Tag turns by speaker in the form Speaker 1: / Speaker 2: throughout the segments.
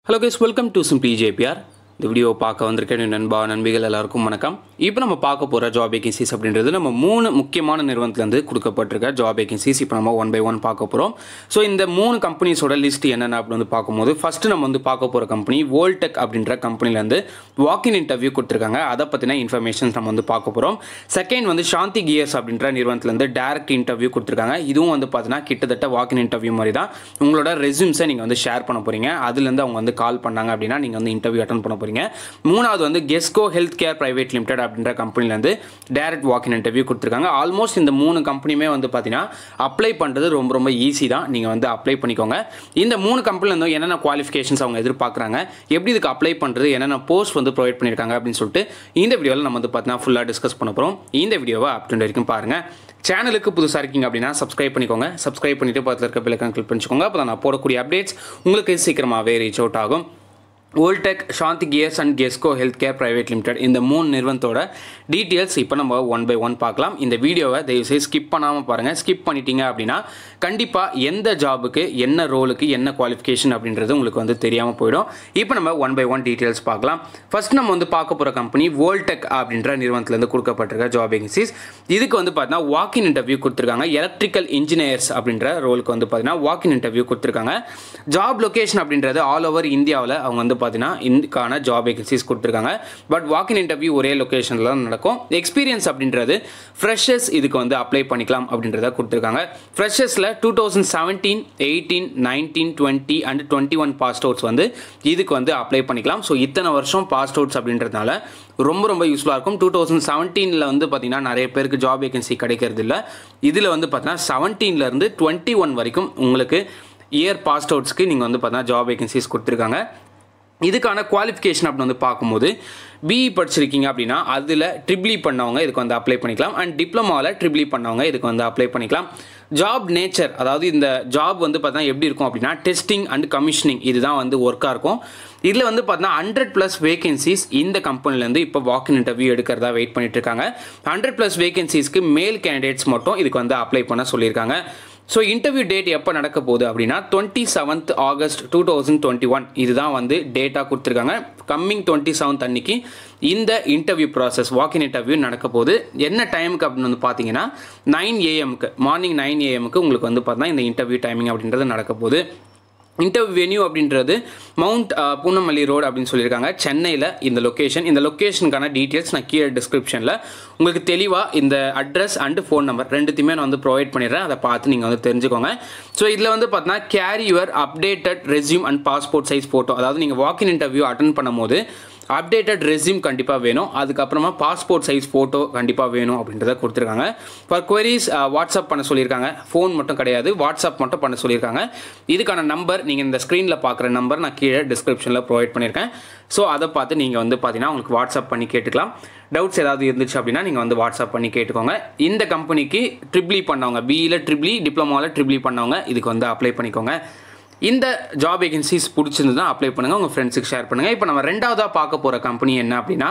Speaker 1: hello guys welcome to simply JPR இந்த video பார்க்க வந்திருக்கேன் என் நண்பா நண்பிகள் எல்லாருக்கும் வணக்கம் இப்போ நம்ம பார்க்க போகிற ஜாப் வேகன்சிஸ் அப்படின்றது நம்ம மூணு முக்கியமான நிறுவனத்துலேருந்து கொடுக்கப்பட்டிருக்க ஜாப் வேகன்சிஸ் இப்போ நம்ம ஒன் பை ஒன் பார்க்க போகிறோம் ஸோ இந்த மூணு கம்பெனிஸோட லிஸ்ட் என்னென்ன அப்படின்னு வந்து பார்க்கும்போது ஃபஸ்ட்டு நம்ம வந்து பார்க்க போகிற கம்பெனி வோல்டெக் அப்படின்ற கம்பெனிலேருந்து வாக்கின் இன்டர்வியூ கொடுத்துருக்காங்க அதை பற்றின இன்ஃபர்மேஷன்ஸ் நம்ம வந்து பார்க்க போகிறோம் செகண்ட் வந்து சாந்தி கியர்ஸ் அப்படின்ற நிறுவனத்துலேருந்து டேரக்ட் இன்டர்வியூ கொடுத்துருக்காங்க இதுவும் வந்து பார்த்தீங்கன்னா கிட்டத்தட்ட வாக்கின் இன்டர்வியூ மாதிரி தான் உங்களோட ரெஸ்யூம்ஸை நீங்கள் வந்து ஷேர் பண்ண போகிறீங்க அதுலேருந்து அவங்க வந்து கால் பண்ணாங்க அப்படின்னா நீங்கள் வந்து இன்டர்வியூ அட்டன் பண்ண போகிறீங்க மூணாவது வந்து Kesco health care private limited அப்படின்ற கம்பெனிலேருந்து டேரக்ட் வாக்கின் இன்டர்வியூ கொடுத்துருக்காங்க ஆல்மோஸ்ட் இந்த மூணு கம்பெனியுமே வந்து பார்த்தீங்கன்னா அப்ளை பண்ணுறது ரொம்ப ரொம்ப ஈஸி தான் நீங்கள் வந்து அப்ளை பண்ணிக்கோங்க இந்த மூணு கம்பெனிலேருந்து என்னென்ன குவாலிஃபிகேஷன்ஸ் அவங்க எதிர்பார்க்குறாங்க எப்படி இதுக்கு அப்ளை பண்ணுறது என்னென்ன போஸ்ட் வந்து ப்ரொவைட் பண்ணியிருக்காங்க அப்படின்னு சொல்லிட்டு இந்த வீடியோவில் நம்ம வந்து பார்த்தீங்கன்னா ஃபுல்லாக டிஸ்கஸ் பண்ண போகிறோம் இந்த வீடியோவை அப் டு வரைக்கும் பாருங்கள் சேனலுக்கு புதுசாக இருக்கீங்க அப்படின்னா சப்ஸ்கிரைப் பண்ணிக்கோங்க சப்ஸ்கிரைப் பண்ணிட்டு பக்கத்தில் இருக்க பிள்ளைக்கான கிளிக் பண்ணிக்கோங்க அப்போ தான் நான் போடக்கூடிய அப்டேட்ஸ் உங்களுக்கு சீக்கிரமாகவே ரீச் அவுட் ஆகும் ஓல்டெக் Shanthi gears and Kesco health care private limited இந்த மூணு நிறுவனத்தோட டீட்டெயில்ஸ் இப்போ நம்ம ஒன் பை ஒன் பார்க்கலாம் இந்த வீடியோவை தயவுசெய்து ஸ்கிப் பண்ணாமல் பாருங்கள் ஸ்கிப் பண்ணிட்டீங்க அப்படின்னா கண்டிப்பாக எந்த ஜாபுக்கு என்ன ரோலுக்கு என்ன குவாலிஃபிகேஷன் அப்படின்றது உங்களுக்கு வந்து தெரியாமல் போயிடும் இப்போ நம்ம ஒன் பை ஒன் டீட்டெயில்ஸ் பார்க்கலாம் ஃபர்ஸ்ட் நம்ம வந்து பார்க்க போகிற கம்பெனி வோல்டெக் அப்படின்ற நிறுவனத்துலேருந்து கொடுக்கப்பட்டிருக்க ஜாப் வேகன்சிஸ் இதுக்கு வந்து பார்த்தீங்கன்னா வாக்கின் இன்டர்வியூ கொடுத்துருக்காங்க எலக்ட்ரிக்கல் இன்ஜினியர்ஸ் அப்படின்ற ரோலுக்கு வந்து பார்த்தீங்கன்னா வாக்கின் இன்டர்வியூ கொடுத்துருக்காங்க ஜாப் லொகேஷன் அப்படின்றது ஆல் ஓவர் இந்தியாவில் அவங்க வந்து பார்த்தீங்கன்னா இதுக்கான ஜாப் வேகன்சிஸ் கொடுத்துருக்காங்க பட் வாக்கின் இன்டர்வியூ ஒரே லொக்கேஷனில் தான் நடக்கும் எக்ஸ்பீரியன்ஸ் அப்படின்றது ஃப்ரெஷர்ஸ் இதுக்கு வந்து அப்ளை பண்ணிக்கலாம் அப்படின்றத கொடுத்துருக்காங்க ஃப்ரெஷர்ஸில் two thousand seventeen eighteen nineteen twenty and twenty one passed outs வந்து இதுக்கு வந்து அப்ளை பண்ணிக்கலாம் ஸோ இத்தனை வருஷம் பாஸ்ட் அவுட்ஸ் அப்படின்றதுனால ரொம்ப ரொம்ப யூஸ்ஃபுல்லாக இருக்கும் டூ தௌசண்ட் செவன்டீனில் வந்து பார்த்தீங்கன்னா நிறைய பேருக்கு ஜாப் வேகன்சி கிடைக்கிறது இல்லை இதில் வந்து பார்த்தீங்கன்னா செவன்டீன்லேருந்து டுவெண்ட்டி ஒன் வரைக்கும் உங்களுக்கு இயர் பாஸ்ட் அவுட்ஸ்க்கு நீங்கள் வந்து பார்த்தீங்கன்னா ஜாப் வேகன்சிஸ் கொடுத்துருக்காங்க இதுக்கான குவாலிஃபிகேஷன் அப்படின்னு வந்து பார்க்கும்போது பிஇ படிச்சிருக்கீங்க அப்படின்னா அதில் ட்ரிபிளி பண்ணவங்க இதுக்கு வந்து அப்ளை பண்ணிக்கலாம் அண்ட் டிப்ளமாவில் ட்ரிபிளி பண்ணவங்க இதுக்கு வந்து அப்ளை பண்ணிக்கலாம் ஜாப் நேச்சர் அதாவது இந்த ஜாப் வந்து பார்த்தீங்கன்னா எப்படி இருக்கும் அப்படின்னா டெஸ்டிங் அண்ட் கமிஷனிங் இதுதான் வந்து ஒர்க்காக இருக்கும் இதில் வந்து பார்த்தீங்கன்னா ஹண்ட்ரட் ப்ளஸ் வேகன்சிஸ் இந்த கம்பெனிலேருந்து இப்போ வாக்கின் இன்டர்வியூ எடுக்கிறதா வெயிட் பண்ணிட்டு இருக்காங்க ஹண்ட்ரட் ப்ளஸ் வேகன்சிஸ்க்கு மேல் கேண்டிடேட்ஸ் மட்டும் இதுக்கு வந்து அப்ளை பண்ண சொல்லியிருக்காங்க ஸோ இன்டர்வியூ டேட் எப்போ நடக்க போகுது அப்படின்னா twenty seventh August two thousand twenty one இதுதான் வந்து டேட்டா கொடுத்துருக்காங்க கம்மிங் டுவெண்ட்டி செவன்த் அன்னைக்கு இந்த இன்டர்வியூ ப்ராசஸ் வாக்கின் இன்டர்வியூ நடக்க போகுது என்ன டைமுக்கு அப்படின்னு வந்து பார்த்தீங்கன்னா நைன் ஏஎம்க்கு மார்னிங் நைன் ஏஎம்க்கு உங்களுக்கு வந்து பார்த்தீங்கன்னா இந்த இன்டர்வியூ டைமிங் அப்படின்றது நடக்க போகுது இன்டர்வியூ வென்யூ அப்படின்றது மவுண்ட் பூனமல்லி ரோடு அப்படின்னு சொல்லியிருக்காங்க சென்னையில் இந்த லொக்கேஷன் இந்த லொக்கேஷனுக்கான டீட்டெயில்ஸ் நான் கீழே டிஸ்கிரிப்ஷனில் உங்களுக்கு தெளிவாக இந்த அட்ரஸ் அண்டு ஃபோன் நம்பர் ரெண்டுத்தையுமே நான் வந்து ப்ரொவைட் பண்ணிடுறேன் அதை பார்த்து நீங்கள் வந்து தெரிஞ்சுக்கோங்க ஸோ இதில் வந்து பார்த்தீங்கன்னா carry your updated resume and passport size photo அதாவது நீங்கள் வாக்கின் இன்டர்வியூ அட்டன் பண்ணும்போது அப்டேட்டட் ரெஸ்யூம் கண்டிப்பாக வேணும் அதுக்கப்புறமா பாஸ்போர்ட் சைஸ் ஃபோட்டோ கண்டிப்பாக வேணும் அப்படின்றத கொடுத்துருக்காங்க ஃபார் queries வாட்ஸ்அப் பண்ண சொல்லியிருக்காங்க ஃபோன் மட்டும் கிடையாது வாட்ஸ்அப் மட்டும் பண்ண சொல்லியிருக்காங்க இதுக்கான நம்பர் நீங்கள் இந்த ஸ்க்ரீனில் பார்க்குற நம்பர் நான் கீழே டிஸ்கிரிப்ஷனில் ப்ரொவைட் பண்ணியிருக்கேன் ஸோ அதை பார்த்து நீங்கள் வந்து பார்த்தீங்கன்னா உங்களுக்கு வாட்ஸ்அப் பண்ணி கேட்டுக்கலாம் டவுட்ஸ் ஏதாவது இருந்துச்சு அப்படின்னா நீங்கள் வந்து வாட்ஸ்அப் பண்ணி கேட்டுக்கோங்க இந்த கம்பெனிக்கு ட்ரிபிளி பண்ணவங்க பிஇயில் ட்ரிபிளி டிப்ளமாவில் ட்ரிபிளி பண்ணவங்க இதுக்கு வந்து அப்ளை பண்ணிக்கோங்க இந்த ஜாப் வேகன்சிஸ் பிடிச்சிருந்ததுன்னா அப்ளை பண்ணுங்கள் உங்கள் ஃப்ரெண்ட்ஸுக்கு ஷேர் பண்ணுங்கள் இப்போ நம்ம ரெண்டாவதாக பார்க்க போகிற கம்பெனி என்ன அப்படின்னா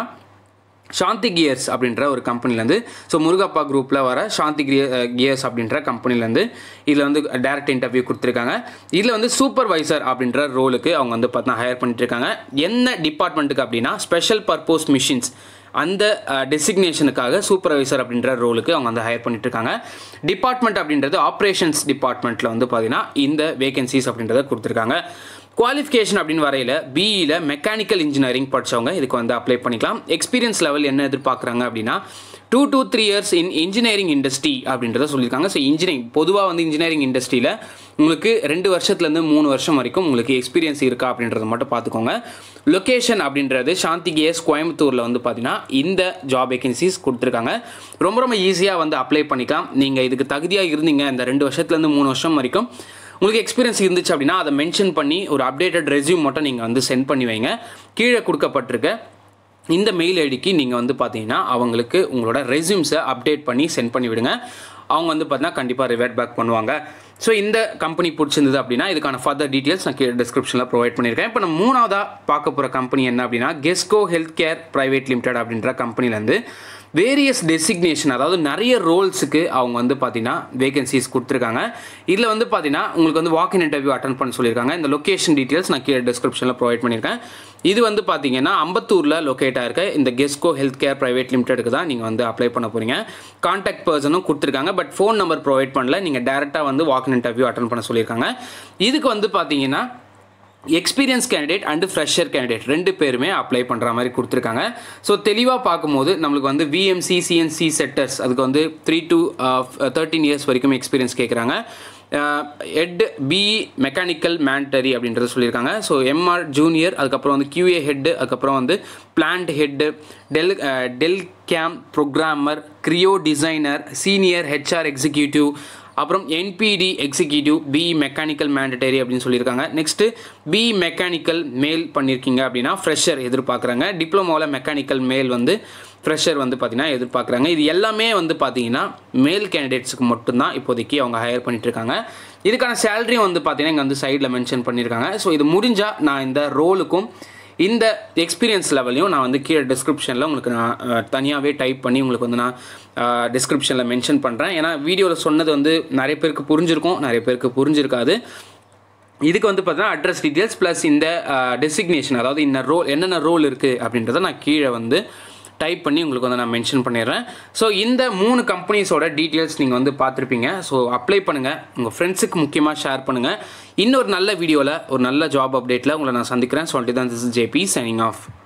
Speaker 1: சாந்தி கியர்ஸ் அப்படின்ற ஒரு கம்பெனிலேருந்து ஸோ முருகப்பா குரூப்பில் வர சாந்தி கியர்ஸ் அப்படின்ற கம்பெனிலேருந்து இதில் வந்து டேரக்ட் இன்டர்வியூ கொடுத்துருக்காங்க இதில் வந்து சூப்பர்வைசர் அப்படின்ற ரோலுக்கு அவங்க வந்து பார்த்தா ஹையர் பண்ணிட்டு இருக்காங்க என்ன டிபார்ட்மெண்ட்டுக்கு அப்படின்னா ஸ்பெஷல் பர்பஸ் மிஷின்ஸ் அந்த டெசிக்னேஷனுக்காக சூப்பர்வைசர் அப்படின்ற ரோலுக்கு அவங்க வந்து ஹையர் பண்ணிட்டு இருக்காங்க டிபார்ட்மெண்ட் அப்படின்றது ஆப்ரேஷன்ஸ் டிபார்ட்மெண்ட்டில் வந்து பார்த்தீங்கன்னா இந்த வேகன்சிஸ் அப்படின்றத கொடுத்துருக்காங்க குவாலிஃபிகேஷன் அப்படின்னு வரையில் பிஇயில் மெக்கானிக்கல் இன்ஜினியரிங் படித்தவங்க இதுக்கு வந்து அப்ளை பண்ணிக்கலாம் எக்ஸ்பீரியன்ஸ் லெவல் என்ன எதிர்பார்க்குறாங்க அப்படின்னா two two three years in engineering industry அப்படின்றத சொல்லியிருக்காங்க ஸோ இன்ஜினியரிங் பொதுவாக வந்து இன்ஜினியரிங் இண்டஸ்ட்ரியில் உங்களுக்கு ரெண்டு வருஷத்துலேருந்து மூணு வருஷம் வரைக்கும் உங்களுக்கு எக்ஸ்பீரியன்ஸ் இருக்கா அப்படின்றத மட்டும் பார்த்துக்கோங்க லொக்கேஷன் அப்படின்றது சாந்தி கேஸ் கோயம்புத்தூரில் வந்து பார்த்தீங்கன்னா இந்த ஜாப் வேகன்சிஸ் கொடுத்துருக்காங்க ரொம்ப ரொம்ப ஈஸியாக வந்து அப்ளை பண்ணிக்கலாம் நீங்கள் இதுக்கு தகுதியாக இருந்தீங்க இந்த ரெண்டு வருஷத்துலேருந்து மூணு வருஷம் வரைக்கும் உங்களுக்கு எக்ஸ்பீரியன்ஸ் இருந்துச்சு அப்படின்னா அதை மென்ஷன் பண்ணி ஒரு அப்டேட்டட் ரெஸ்யூம் மட்டும் நீங்கள் வந்து சென்ட் பண்ணி வைங்க கீழே கொடுக்கப்பட்டிருக்க இந்த மெயில் ஐடிக்கு நீங்கள் வந்து பார்த்தீங்கன்னா அவங்களுக்கு உங்களோட ரெஸ்யூம்ஸை அப்டேட் பண்ணி சென்ட் பண்ணி விடுங்க அவங்க வந்து பார்த்தீங்கன்னா கண்டிப்பாக ரிவர்ட் பேக் பண்ணுவாங்க ஸோ இந்த கம்பெனி பிடிச்சிருந்தது அப்படின்னா இதுக்கான ஃபர்தர் டீட்டெயில்ஸ் நான் கீழே டிஸ்கிரிப்ஷனில் ப்ரொவைட் பண்ணியிருக்கேன் இப்போ நம்ம மூணாவதாக பார்க்க போகிற கம்பெனி என்ன அப்படின்னா Kesco health care private limited அப்படின்ற கம்பெனிலேருந்து வேரியஸ் டெசிக்னேஷன் அதாவது நிறைய ரோல்ஸுக்கு அவங்க வந்து பார்த்தீங்கன்னா வேகன்சிஸ் கொடுத்துருக்காங்க இதில் வந்து பார்த்தீங்கன்னா உங்களுக்கு வந்து வாக்கின் இன்டர்வியூ அட்டன் பண்ண சொல்லியிருக்காங்க இந்த லொக்கேஷன் டீட்டெயில்ஸ் நான் கீழே டிஸ்கிரிப்ஷனில் ப்ரொவைட் பண்ணியிருக்கேன் இது வந்து பார்த்தீங்கன்னா அம்பத்தூரில் லொக்கேட் ஆயிருக்க இந்த கெஸ்கோ ஹெல்த் கேர் ப்ரைவேட் லிமிடெடுக்கு தான் நீங்கள் வந்து அப்ளை பண்ண போகிறீங்க கான்டாக்ட் பர்சனும் கொடுத்துருக்காங்க பட் ஃபோன் நம்பர் ப்ரொவைட் பண்ணல நீங்கள் டேரெக்டாக வந்து வாக்கின் இன்டர்வியூ அட்டன் பண்ண சொல்லியிருக்காங்க இதுக்கு வந்து பார்த்தீங்கன்னா experience candidate and fresher candidate ரெண்டு பேருமே அப்ளை பண்ணுற மாதிரி கொடுத்துருக்காங்க ஸோ தெளிவாக பார்க்கும்போது நம்மளுக்கு வந்து விஎம்சி சிஎன்சி செட்டர்ஸ் அதுக்கு வந்து த்ரீ டு தேர்ட்டீன் இயர்ஸ் வரைக்கும் எக்ஸ்பீரியன்ஸ் கேட்குறாங்க ஹெட் பிஇ மெக்கானிக்கல் மேண்டரி அப்படின்றத சொல்லியிருக்காங்க ஸோ எம்ஆர் ஜூனியர் அதுக்கப்புறம் வந்து கியூஏ ஹெட்டு அதுக்கப்புறம் வந்து பிளான்ட் ஹெட்டு டெல் டெல் CAM programmer Creo designer senior HR executive அப்புறம் NPD executive BE mechanical mandatory அப்படின்னு சொல்லியிருக்காங்க நெக்ஸ்ட்டு பிஇ மெக்கானிக்கல் மேல் பண்ணியிருக்கீங்க அப்படின்னா ஃப்ரெஷர் எதிர்பார்க்குறாங்க டிப்ளமோவில் மெக்கானிக்கல் மேல் வந்து ஃப்ரெஷர் வந்து பார்த்தீங்கன்னா எதிர்பார்க்குறாங்க இது எல்லாமே வந்து பார்த்தீங்கன்னா மேல் கேண்டிடேட்ஸுக்கு மட்டும்தான் இப்போதைக்கு அவங்க ஹையர் பண்ணிட்டு இருக்காங்க இதுக்கான சேலரியும் வந்து பார்த்தீங்கன்னா இங்கே வந்து சைடில் மென்ஷன் பண்ணியிருக்காங்க ஸோ இது முடிஞ்சால் நான் இந்த ரோலுக்கும் இந்த எக்ஸ்பீரியன்ஸ் லெவலையும் நான் வந்து கீழே டிஸ்கிரிப்ஷனில் உங்களுக்கு நான் தனியாகவே டைப் பண்ணி உங்களுக்கு வந்து நான் டிஸ்கிரிப்ஷனில் மென்ஷன் பண்ணுறேன் ஏன்னா வீடியோவில் சொன்னது வந்து நிறைய பேருக்கு புரிஞ்சிருக்கும் நிறைய பேருக்கு புரிஞ்சிருக்காது இதுக்கு வந்து பார்த்தீங்கன்னா அட்ரஸ் டீட்டெயில்ஸ் ப்ளஸ் இந்த டெசிக்னேஷன் அதாவது இந்த ரோல் என்னென்ன ரோல் இருக்குது அப்படின்றத நான் கீழே வந்து டைப் பண்ணி உங்களுக்கு வந்து நான் மென்ஷன் பண்ணிடுறேன் ஸோ இந்த மூணு கம்பெனிஸோட டீட்டெயில்ஸ் நீங்கள் வந்து பார்த்துருப்பீங்க ஸோ அப்ளை பண்ணுங்கள் உங்கள் ஃப்ரெண்ட்ஸுக்கு முக்கியமாக ஷேர் பண்ணுங்கள் இன்னொரு நல்ல வீடியோவில் ஒரு நல்ல ஜாப் அப்டேட்டில் உங்களை நான் சந்திக்கிறேன் சொல்லிட்டு தான் this is JP signing of